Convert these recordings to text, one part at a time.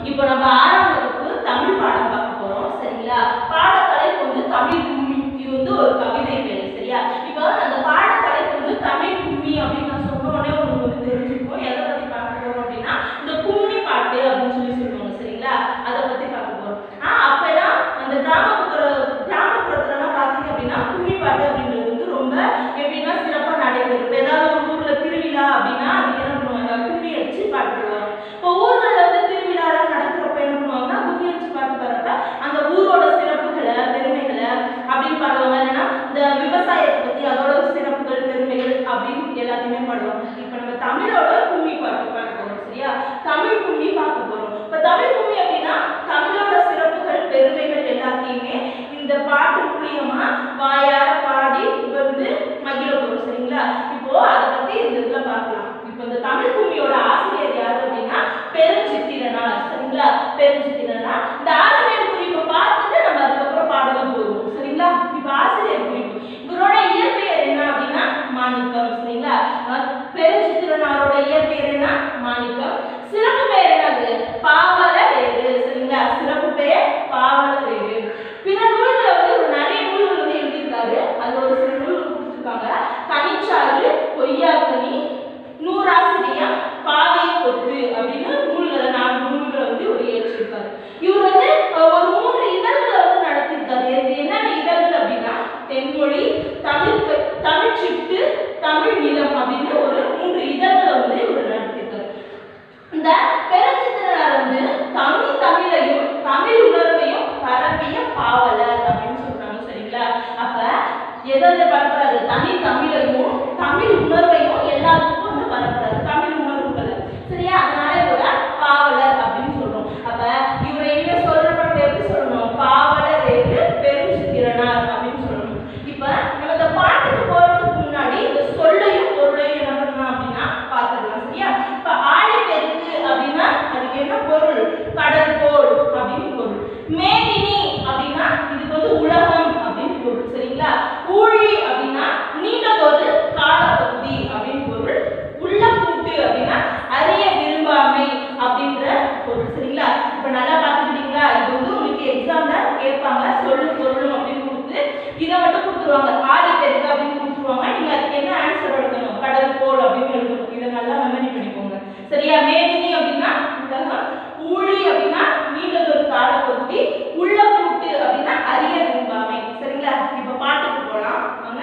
இப்போ நம்ம ஆறாம் வகுப்பு தமிழ் பாடம் பார்க்க போறோம் சரிங்களா பாடத்தலைப்பு வந்து தமிழ் கும்மி இது வந்து ஒரு கவிதை பேரு சரியா இப்போ அந்த பாடத்தலைப்பு வந்து தமிழ் கும்மி அப்படின்னு நான் சொன்ன உடனே உங்களுக்கு வந்து தெரிஞ்சுக்கும் எதை பத்தி பார்க்க போறோம் அப்படின்னா இந்த கும்மி பாட்டு அப்படின்னு சொல்லி சொல்லுவாங்க சரிங்களா அதை பத்தி பார்க்க போறோம் ஆ அப்பெல்லாம் அந்த கிராமப்புற கிராமப்புறத்துலலாம் பார்த்தீங்க அப்படின்னா கும்மி பாட்டு அப்படின்றது வந்து ரொம்ப எப்படின்னா சிறப்பாக நடைபெறும் இப்போ ஏதாவது ஒரு ஊர்ல திருவிழா அப்படின்னா அது என்ன பண்ணுவாங்க கும்மி அடிச்சு பாட்டு பாடுவாங்க இப்போ ஊர்களில் வந்து திருவிழாலாம் நடக்கிறப்ப என்ன பண்ணுவாங்கன்னா கும்மி அடிச்சு பாட்டு பாடுறப்ப அந்த ஊரோட சிறப்புகளை பெருமைகளை அப்படின்னு பாடுவாங்க இல்லைன்னா இந்த விவசாயத்தை பத்தி அதோட சிறப்புகள் பெருமைகள் அப்படின்னு எல்லாத்தையுமே பாடுவாங்க இப்போ நம்ம தமிழோட கும்மி பாட்டு பார்க்க போறோம் சரியா தமிழ் கும்மி பார்க்க போறோம் இப்போ தமிழ் கும்மி அப்படின்னா தமிழோட சிறப்புகள் பெருமைகள் எல்லாத்தையுமே இந்த பாட்டு மூலியமா வாயார பாடி புகழ்ந்து மகிழ போறோம் சரிங்களா இப்போ அதை பத்தி இந்த இதுல பார்க்கலாம் இப்போ இந்த தமிழ் கும்மியோட ஆசிரியர் யாரு அப்படின்னா பெருஞ்சித்திரனார் சரிங்களா பெருஞ்சித்திரனார் இந்த ஆசிரியர் குறிப்பை பார்த்துட்டு நம்ம அதுக்கப்புறம் பாடலாம் போடுவோம் சரிங்களா இப்போ ஆசிரியர் குறிப்பு இவரோட இயற்பெயர் என்ன அப்படின்னா மாணிக்கம் சரிங்களா அஹ் பெருஞ்சித்திரனாரோட இயற்பெயர் என்ன மாணிக்கம் சிறப்பு பெயர் என்னது பாவலரேறு சரிங்களா சிறப்பு பெயர் பாவலரேறு பிற நூல்களை வந்து ஒரு நிறைய நூல்கள் வந்து எழுதியிருக்காரு அதுல ஒரு சில நூல்கள் கொடுத்துருக்காங்க கனிச்சாறு பொய்யாக்கனி நூறாசிரியம் பாவை கொத்து அப்படின்னு நூல்களை நாலு நூல்களை வந்து ஒரு ஏற்றிருக்காரு இவர் வந்து அஹ், ஒரு மூன்று இதழ்களை வந்து நடத்தியிருக்காரு இது என்னென்ன இதழ்கள் அப்படின்னா தென்மொழி தமிழ் க- தமிழ் சிட்டு தமிழ் நிலம் அப்படின்னு ஒரு மூன்று இதழ்களை வந்து இவர் நடத்தியிருக்காரு இந்த பெருஞ்சித்திரனார் வந்து தமிழ் தமிழையும் தமிழ் உணர்வையும் பரப்பிய பாவலர் அப்படின்னு சொல்றாங்க சரிங்களா அப்ப எதை எதை பரப்புறாரு தனி தமிழையும் தமிழ் உணர்வையும் எல்லாத்துக்கும் வந்து பரப்புறாரு தமிழ் உணர்வுகளை சரியா அதனால இவர பாவலர் அப்படின்னு சொல்றோம் அப்ப இவரை இனிமே சொல்றப்ப நம்ம எப்படி சொல்லணும் பாவலர் என்று பெருஞ்சித்திரனார் அப்படின்னு சொல்லணும் இப்ப நம்ம இந்த பாட்டுக்கு போறதுக்கு முன்னாடி இந்த சொல்லையும் பொருளையும் என்ன பண்ணலாம் அப்படின்னா பார்த்துடலாம் சரியா இப்ப ஆழிப்பெருக்கு அப்படின்னா அதுக்கு என்ன பொருள் கடல் போல் அப்படின்னு பொருள் மேதினி அப்படின்னா இதுக்கு வந்து உலகம் அப்படின்னு பொருள் சரிங்களா ஊழி அப்படின்னா நீண்டதொரு காலப்பகுதி அப்படின்னு பொருள் உள்ள கூட்டு அப்படின்னா அறிய விரும்பாமை அப்படின்ற பொருள் சரிங்களா இப்ப நல்லா பார்த்துக்கிட்டீங்களா இது வந்து உங்களுக்கு எக்ஸாம்ல கேட்பாங்க சொல்லும் பொருளும் அப்படின்னு கொடுத்து இதை மட்டும் கொடுத்துருவாங்க ஆதி பெருக்கு அப்படின்னு கொடுத்துருவாங்க நீங்க அதுக்கு என்ன ஆன்சர் எழுதணும் கடல் போல் அப்படின்னு எழுதணும் இதை நல்லா மெமரி பண்ணிக்கோங்க சரியா மேதினி அப்படின்னா உலகம் ஊழி அப்படின்னா நீண்டதொரு காலப்பகுதி உள்ள கூட்டு அப்படின்னா அறிய விரும்பாமை சரிங்களா இப்ப பாட்டுக்கு போலாம் வாங்க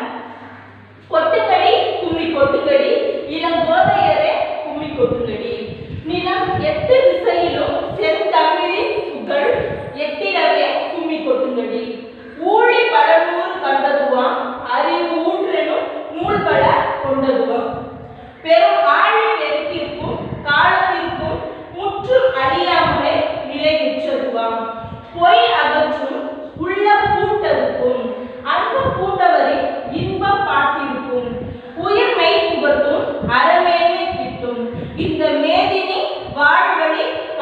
கொட்டுங்கடி கும்மி கொட்டுங்கடி இளம் கோதையரே கும்மி கொட்டுங்கடி நிலம் எட்டு திசையிலும் செந்தமிழின் புகழ் எட்டிடவே கும்மி கொட்டுங்கடி ஊழி பழநூறு கண்டதுவாம் அறிவு ஊற்றெனும் நூல் பல கொண்டதுவாம் பெரும் ஆழி பெருக்கிற்கும் காலத்திற்கும் முற்றும் அழியாமலே நிலையுற்றதுவாம் பொய் அகற்றும் உள்ள பூட்டதுக்கும் அன்பு பூண்டவரின் இன்பம் பார்த்திருக்கும் உயிர்மை புகட்டும் அறமேன்மை கிட்டும் இந்த மேதினி வாழ்வழி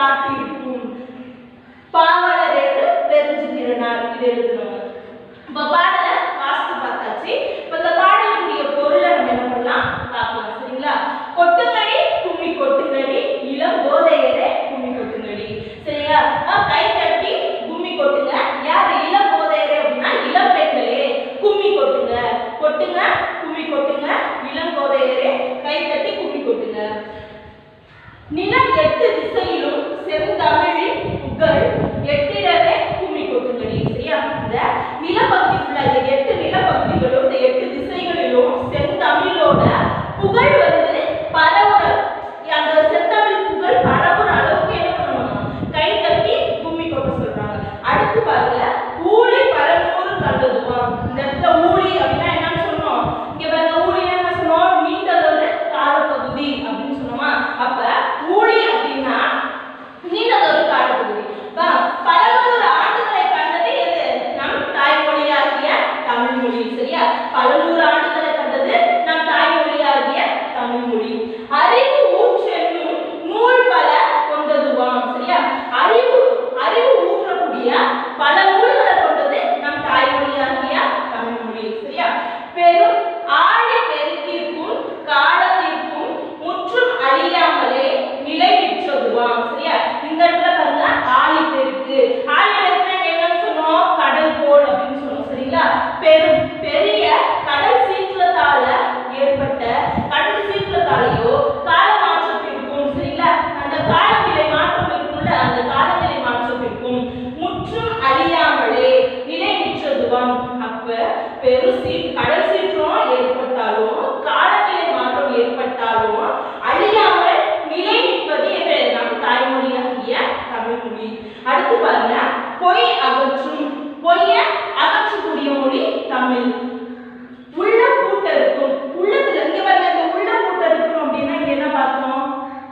தமிழ் மொழி அடுத்து பாருங்க பொய் அகற்றும் பொய்ய அகற்றக்கூடிய மொழி தமிழ் உள்ள பூட்டருக்கும் உள்ளத்துல இங்க பாருங்க இந்த உள்ள பூட்டருக்கும் அப்படின்னா இங்க என்ன பார்த்தோம்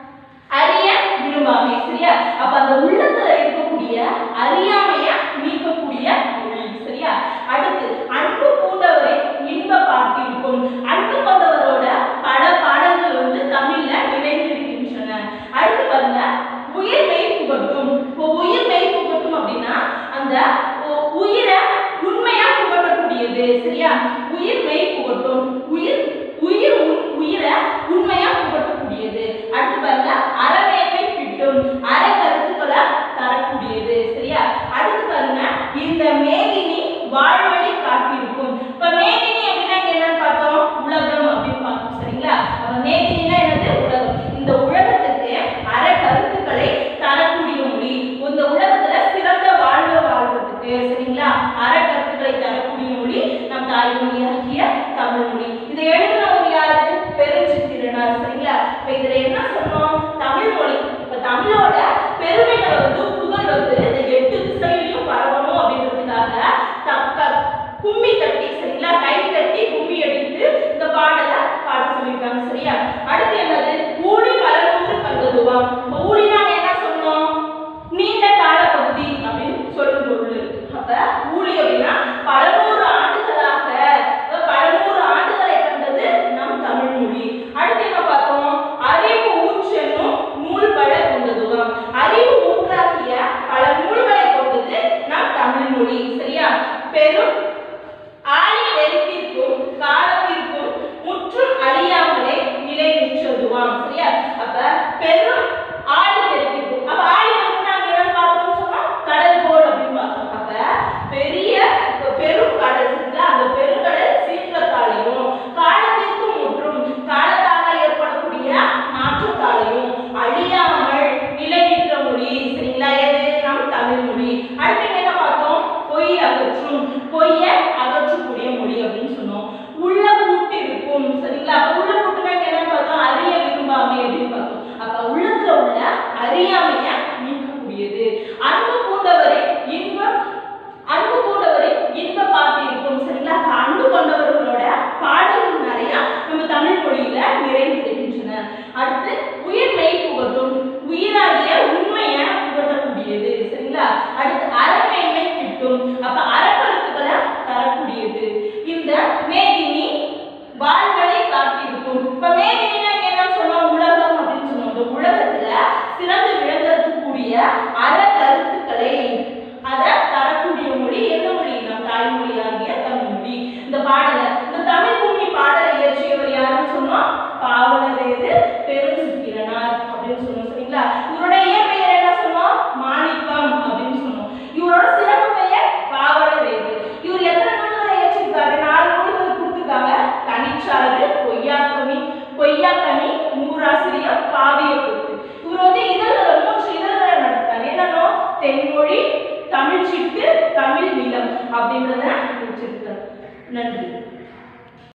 அறிய விரும்பாமை சரியா அப்ப அந்த உள்ளத்துல இருக்கக்கூடிய அறியாமைய நீக்கக்கூடிய மொழி சரியா அடுத்து அன்பு பூண்டவரை இன்ப பார்த்திருக்கும் அன்பு கொண்டவரோட பல பாடல்கள் வந்து தமிழ்ல நிறைந்திருக்கின்றன அடுத்து பாருங்க உயிர் மெய் புகட்டும் இப்போ உயிர் மெய் புகட்டும் அப்படின்னா அந்த உ- உயிரை உண்மையா புகட்டக்கூடியது சரியா உயிர் மெய் புகட்டும் உயிர் உயிர் உன் உயிரை உண்மையா புகட்டக்கூடியது அடுத்து பாருங்க அறவேமை கிட்டும் அற கருத்துக்களை தரக்கூடியது சரியா அடுத்து பாருங்க இந்த மேதினி வாழ்வழி காட்டியிருக்கும் இப்ப மேதினி அப்படின்னா இங்க என்னன்னு பார்த்தோம் உலகம் அப்படின்னு பார்த்தோம் சரிங்களா அப்ப மேதினினா என்னது உலகம் இந்த உலகத்துக்கு அற கருத்துக்களை தரக்கூடிய மொழி இந்த உலகத்துல சிறந்த வாழ்வு வாழ்வதற்கு சரிங்களா அற கருத்துக்களை தரக்கூடிய மொழி நம் தாய்மொழியாகிய தமிழ் மொழி இதை எழுதினவர் யாரு பெருஞ்சித்திரனார் சரிங்களா இப்ப இதுல என்ன சொன்னோம் தமிழ் மொழி இப்ப தமிழோட பெருமைகளை வந்து புகழ் வந்து இந்த எட்டு திசையிலையும் பரவணும் அப்படின்றதுக்காக தக்க கும்மி தட்டி சரிங்களா கை தட்டி கும்மி அடித்து இந்த பாடலை பாட சொல்லியிருக்காங்க சரியா அடுத்து என்னது ஊழி பலநூறு கண்டதுவாம் இப்ப ஊழினா என்ன சொன்னோம் நீண்ட கால பகுதி அப்படின்னு சொல்லும் பொருள் இருக்கு அப்ப ஊழி அப்படின்னா பல நூறு ஆண்டுகளாக அஹ் பல நூறு ஆண்டுகளை கண்டது நம் தமிழ் மொழி அடுத்து என்ன பார்த்தோம் அறிவு ஊற்றென்னும் நூல் பல கொண்டதுவாம் அறிவு ஊற்றாகிய பல நூல்களை கொண்டது நம் தமிழ் மொழி சரியா பெரும் ஆழி நெருப்பிற்கும் காலத்திற்கும் முற்றும் அழியாமலே நிலை நிற்றதுவாம் சரியா அப்ப பெரும் ஆழி நெருப்பிற்கும் அப்ப ஆழி நெருப்பு நாங்க என்ன பார்த்தோம்னு சொன்னோம் கடல் போல் அப்படின்னு பார்த்தோம் அப்ப பெரிய இப்ப பெரும் கடல் இருக்குல்ல அந்த பெருங்கடல் சீற்றத்தாலையும் காலத்திற்கு முற்றும் காலத்தால ஏற்படக்கூடிய மாற்றத்தாலையும் அழியாமல் நிலை நிற்ற மொழி சரிங்களா எது நம் தமிழ் மொழி அடுத்து என்ன பார்த்தோம் பொய் அகற்றும் பொய்ய அகற்றக்கூடிய மொழி அப்படின்னு சொன்னோம் உள்ள பூட்டு இருக்கும் சரிங்களா அப்ப உள்ள பூட்டுனா இங்க என்னன்னு பார்த்தோம் அறிய விரும்பாமை அப்படின்னு பார்த்தோம் அப்ப உள்ளத்துல உள்ள அறியாமைய நீக்கக்கூடியது அன்பு பூண்டவரை இன்பம் அன்பு கூடவரை இன்ப பாட்டு இருக்கும் சரிங்களா அப்ப அன்பு கொண்டவர்களோட பாடல்கள் நிறைய நம்ம தமிழ் மொழியில நிறைந்திருக்கின்றன அடுத்து உயிர் மெய் புகட்டும் உயிராகிய உண்மையை புகட்டக்கூடியது சரிங்களா அடுத்து அறமேன்மை கிட்டும் அப்ப அறக்கருத்துக்களை தரக்கூடியது இந்த மேதினி வாழ்களை காட்டியிருக்கும் இப்ப மேதினினா இங்க என்ன சொன்னோம் உலகம் அப்படின்னு சொன்னோம் இந்த உலகத்துல சிறந்து விளங்கக்கூடிய அற கருத்துக்களை அதை தரக்கூடிய மொழி எந்த மொழி நம் தாய்மொழியாகிய தமிழ் மொழி இந்த பாடலை இந்த தமிழ் பூமி பாடலை இயற்றியவர் யாருன்னு சொன்னோம் பாவலரேது பெருஞ்சித்திரனார் அப்படின்னு சொன்னோம் சரிங்களா இவருடைய இயற்பெயர் என்ன சொன்னோம் மாணிக்கம் அப்படின்னு சொன்னோம் இவரோட சிறப்பு பெயர் பாவலரேது இவர் எத்தனை நூல்களை இயற்றிருக்காரு நாலு நூல்கள் கொடுத்துருக்காங்க கனிச்சாறு பொய்யாக்கனி பொய்யாக்கனி நூறாசிரியம் பாவிய கூத்து இவர் வந்து இதழ்களை மூன்று இதழ்களை நடத்தார் என்னன்னா தென்மொழி தமிழ் சிட்டு தமிழ் நிலம் அப்படின்றத வச்சிருக்கார் நன்றி